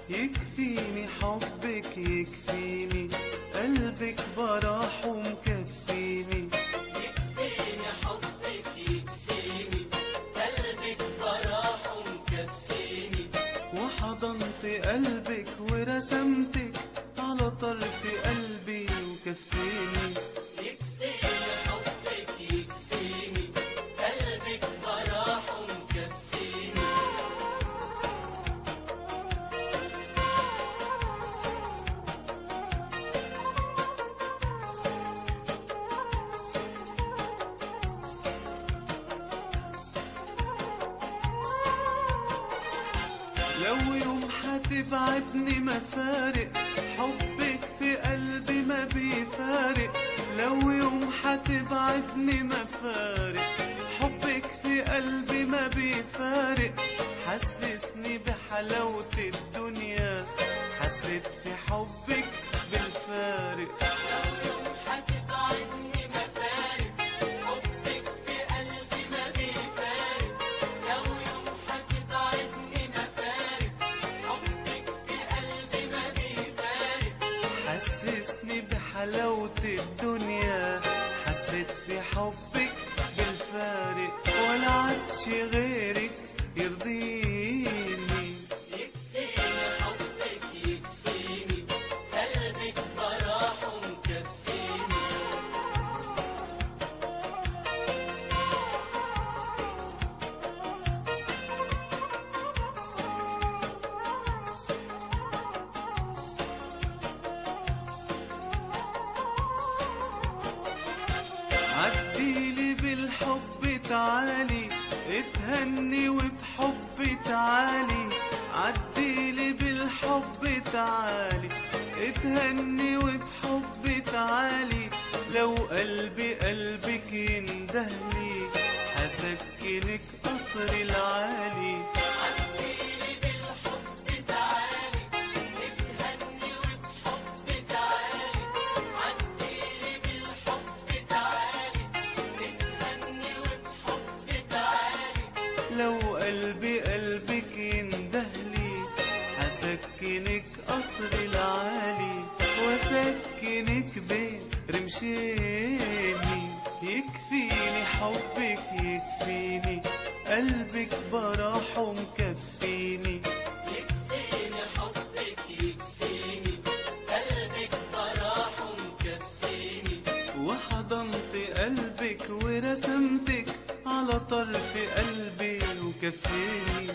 يكفيني حبك يكفيني قلبك براح ومكفيني يكفيني حبك يكفيني قلبك براح ومكفيني وحضنت قلبك ورسمتك على طرف قلبي وكفيني يكفيني حبك يكفيني قلبك براح ومكفيني لو يوم هتبعدني مفارق حبك في قلبي ما بيفارق لو يوم هتبعدني مفارق حبك في قلبي ما بيفارق حسسني بحلاوة الدنيا حسيت في حبك بالفارق هتبعدني مفارق حبك في قلبي ما بيفارق لو يوم هتبعدني مفارق حبك في قلبي ما بيفارق حسسني بحلاوة الدنيا حسيت في حبك بالفارق ولا عدش غيرك يرضيني يكفيني حبك يكفيني قلبك براح ومكفيني عديلي بالحب تعالي اتهني وبحب تعالي عديلي بالحب تعالي اتهني وبحب تعالي لو قلبي قلبك يندهلي هسكنك قصر العالي عديلي بالحب تعالي اتهني وبحب تعالي عديلي بالحب تعالي اتهني وبحب تعالي لو قلبي قلبك يندهلي هسكنك قصر العالي واسكنك بين رمشيني يكفيني حبك يكفيني قلبك براح ومكفيني يكفيني حبك يكفيني قلبك براح ومكفيني وحضنت قلبك ورسمتك على طرف قلبي وكفيني